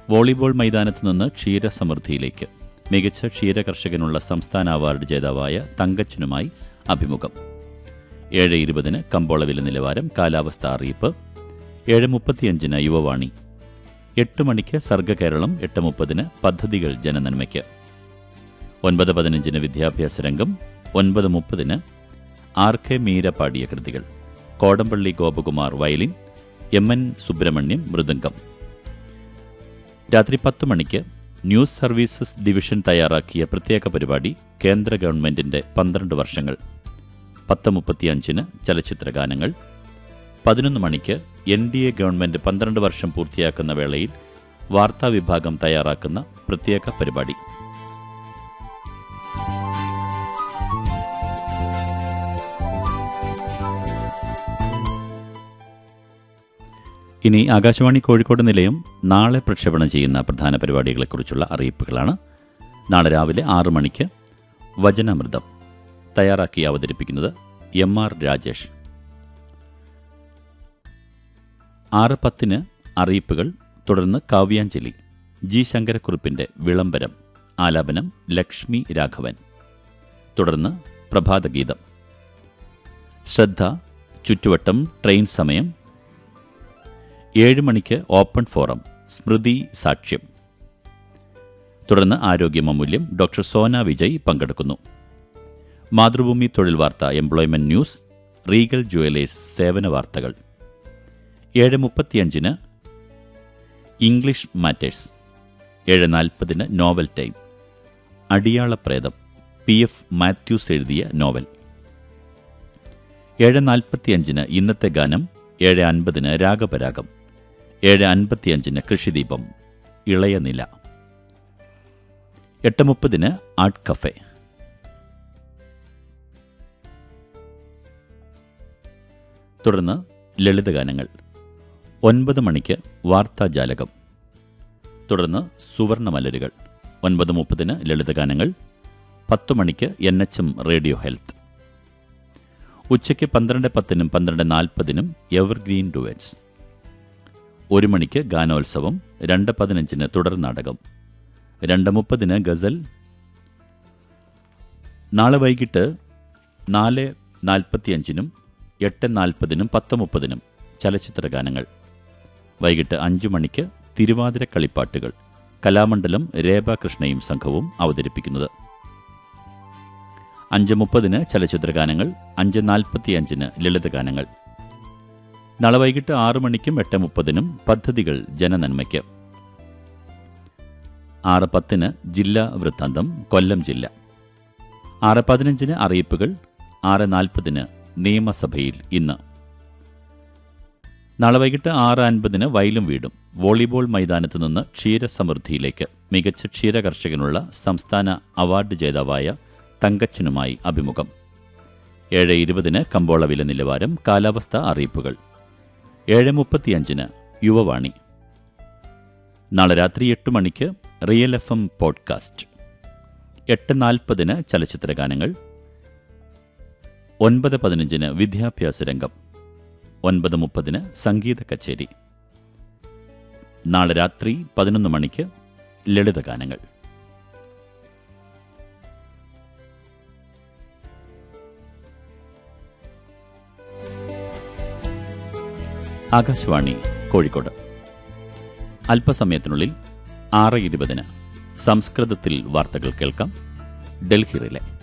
volleyball മൈതാനത്ത് നിന്ന് ക്ഷീരസമൃദ്ധിയിലേക്ക് മികച്ച ക്ഷീര കർഷകനുള്ള സംസ്ഥാന അവാർഡ് ജേതാവായ തങ്കച്ചനുമായി അഭിമുഖം ഏഴ് ഇരുപതിന് കമ്പോള വില നിലവാരം കാലാവസ്ഥ അറിയിപ്പ് ഏഴ് മുപ്പത്തിയഞ്ചിന് യുവവാണി എട്ട് മണിക്ക് സർഗകേരളം എട്ട് മുപ്പതിന് പദ്ധതികൾ ജനനന്മയ്ക്ക് ഒൻപത് പതിനഞ്ചിന് വിദ്യാഭ്യാസ രംഗം ഒൻപത് മുപ്പതിന് ആർ കെ മീര പാടിയ കൃതികൾ Kodampally Gopakumar violin M N Subramaniam mridangam രാത്രി പത്ത് മണിക്ക് ന്യൂസ് സർവീസസ് ഡിവിഷൻ തയ്യാറാക്കിയ പ്രത്യേക പരിപാടി കേന്ദ്ര ഗവൺമെന്റിന്റെ പന്ത്രണ്ട് വർഷങ്ങൾ പത്ത് മുപ്പത്തിയഞ്ചിന് ചലച്ചിത്ര ഗാനങ്ങൾ പതിനൊന്ന് മണിക്ക് എൻ ഡി എ ഗവൺമെന്റ് പന്ത്രണ്ട് വർഷം പൂർത്തിയാക്കുന്ന വേളയിൽ വാർത്താ വിഭാഗം തയ്യാറാക്കുന്ന പ്രത്യേക പരിപാടി ഇനി ആകാശവാണി കോഴിക്കോട് നിലയം നാളെ പ്രക്ഷേപണം ചെയ്യുന്ന പ്രധാന പരിപാടികളെക്കുറിച്ചുള്ള അറിയിപ്പുകളാണ് നാളെ രാവിലെ ആറ് മണിക്ക് വചനാമൃതം തയ്യാറാക്കി അവതരിപ്പിക്കുന്നത് എം ആർ രാജേഷ് ആറ് പത്തിന് അറിയിപ്പുകൾ തുടർന്ന് കാവ്യാഞ്ജലി ജി ശങ്കരക്കുറുപ്പിന്റെ വിളംബരം ആലാപനം ലക്ഷ്മി രാഘവൻ തുടർന്ന് പ്രഭാതഗീതം ശ്രദ്ധ ചുറ്റുവട്ടം ട്രെയിൻ സമയം ഏഴ് മണിക്ക് ഓപ്പൺ ഫോറം സ്മൃതി സാക്ഷ്യം തുടർന്ന് ആരോഗ്യം അമൂല്യം ഡോക്ടർ സോന വിജയ് പങ്കെടുക്കുന്നു മാതൃഭൂമി തൊഴിൽ വാർത്ത എംപ്ലോയ്മെന്റ് ന്യൂസ് റീഗൽ ജുവലേഴ്സ് സേവന വാർത്തകൾ ഏഴ് മുപ്പത്തിയഞ്ചിന് ഇംഗ്ലീഷ് മാറ്റേഴ്സ് ഏഴ് നാൽപ്പതിന് novel time Adiyalapretham P F Mathews എഴുതിയ നോവൽ ഏഴ് നാൽപ്പത്തിയഞ്ചിന് ഇന്നത്തെ ഗാനം ഏഴ് അൻപതിന് രാഗപരാഗം ഏഴ് അൻപത്തിയഞ്ചിന് കൃഷിദീപം ഇളയ നില എട്ട് മുപ്പതിന് ആർട്ട് കഫേ തുടർന്ന് ലളിതഗാനങ്ങൾ ഒൻപത് മണിക്ക് വാർത്താജാലകം തുടർന്ന് സുവർണമലരുകൾ ഒൻപത് മുപ്പതിന് ലളിതഗാനങ്ങൾ പത്ത് മണിക്ക് N H M radio health ഉച്ചയ്ക്ക് പന്ത്രണ്ട് പത്തിനും പന്ത്രണ്ട് നാൽപ്പതിനും എവർഗ്രീൻ ഡുവറ്റ്സ് ഒരു മണിക്ക് ഗാനോത്സവം രണ്ട് പതിനഞ്ചിന് തുടർ നാടകം രണ്ട് മുപ്പതിന് ഗസൽ നാളെ വൈകിട്ട് നാല് നാൽപ്പത്തിയഞ്ചിനും എട്ട് നാൽപ്പതിനും പത്ത് മുപ്പതിനും ചലച്ചിത്ര ഗാനങ്ങൾ വൈകിട്ട് അഞ്ചു മണിക്ക് തിരുവാതിര കളിപ്പാട്ടുകൾ കലാമണ്ഡലം രേബ കൃഷ്ണയും സംഘവും അവതരിപ്പിക്കുന്നത് അഞ്ച് മുപ്പതിന് ചലച്ചിത്ര ഗാനങ്ങൾ അഞ്ച് നാൽപ്പത്തിയഞ്ചിന് ലളിതഗാനങ്ങൾ നാളെ വൈകിട്ട് ആറു മണിക്കും എട്ട് മുപ്പതിനും പദ്ധതികൾ ജനനന്മയ്ക്ക് ആറ് പത്തിന് ജില്ലാ വൃത്താന്തം കൊല്ലം ജില്ല ആറ് പതിനഞ്ചിന് അറിയിപ്പുകൾ ആറ് നാൽപ്പതിന് നിയമസഭയിൽ ഇന്ന് നാളെ വൈകിട്ട് ആറ് അൻപതിന് വയലും വീടും വോളിബോൾ മൈതാനത്ത് നിന്ന് ക്ഷീരസമൃദ്ധിയിലേക്ക് മികച്ച ക്ഷീര കർഷകനുള്ള സംസ്ഥാന അവാർഡ് ജേതാവായ തങ്കച്ചനുമായി അഭിമുഖം ഏഴ് ഇരുപതിന് കമ്പോള വില നിലവാരം കാലാവസ്ഥ അറിയിപ്പുകൾ ഏഴ് മുപ്പത്തിയഞ്ചിന് യുവവാണി നാളെ രാത്രി എട്ട് മണിക്ക് റിയൽ എഫ് എം പോഡ്കാസ്റ്റ് എട്ട് നാൽപ്പതിന് ചലച്ചിത്ര ഗാനങ്ങൾ ഒൻപത് പതിനഞ്ചിന് വിദ്യാഭ്യാസ രംഗം ഒൻപത് മുപ്പതിന് സംഗീത കച്ചേരി നാളെ രാത്രി പതിനൊന്ന് മണിക്ക് ലളിതഗാനങ്ങൾ ആകാശവാണി കോഴിക്കോട് അല്പസമയത്തിനുള്ളിൽ ആറ് ഇരുപതിന് സംസ്കൃതത്തിൽ വാർത്തകൾ കേൾക്കാം ഡൽഹി റിലേ